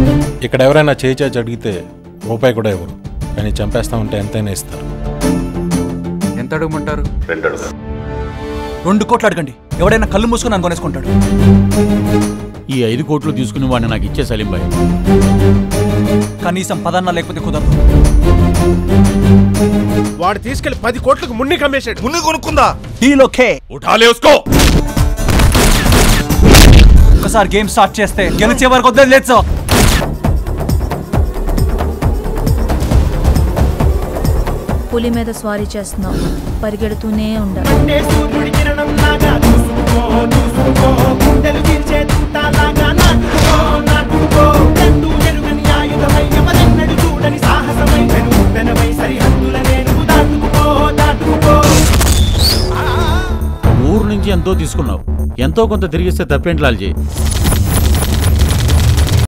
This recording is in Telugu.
ఇక్కడ ఎవరైనా చేయి చేసి అడిగితే రూపాయి కూడా ఇవ్వరు కానీ చంపేస్తామంటే ఎంతైనా ఇస్తారు ఎంత అడగమంటారు రెండు కోట్లు అడగండి ఎవడైనా కళ్ళు మూసుకొని నన్ను కొనేసుకుంటాడు ఈ ఐదు కోట్లు తీసుకుని వాడిని నాకు ఇచ్చే సలీం బాయ్ కనీసం పదన్నా లేకపోతే కుదరదు వాడు తీసుకెళ్లి పది కోట్లకు మున్ని కమ్మేశాడు మున్ని కొనుక్కుందా డీల్ ఓకే ఉఠాలే ఉస్కో ఒకసారి గేమ్ స్టార్ట్ చేస్తే గెలిచే వరకు వద్దని లేదు సార్ పులి మీద స్వారీ చేస్తున్నావు పరిగెడుతూనే ఉండాలి ఊరు నుంచి ఎంతో తీసుకున్నావు ఎంతో కొంత తిరిగిస్తే తప్పేంటి లాల్జీ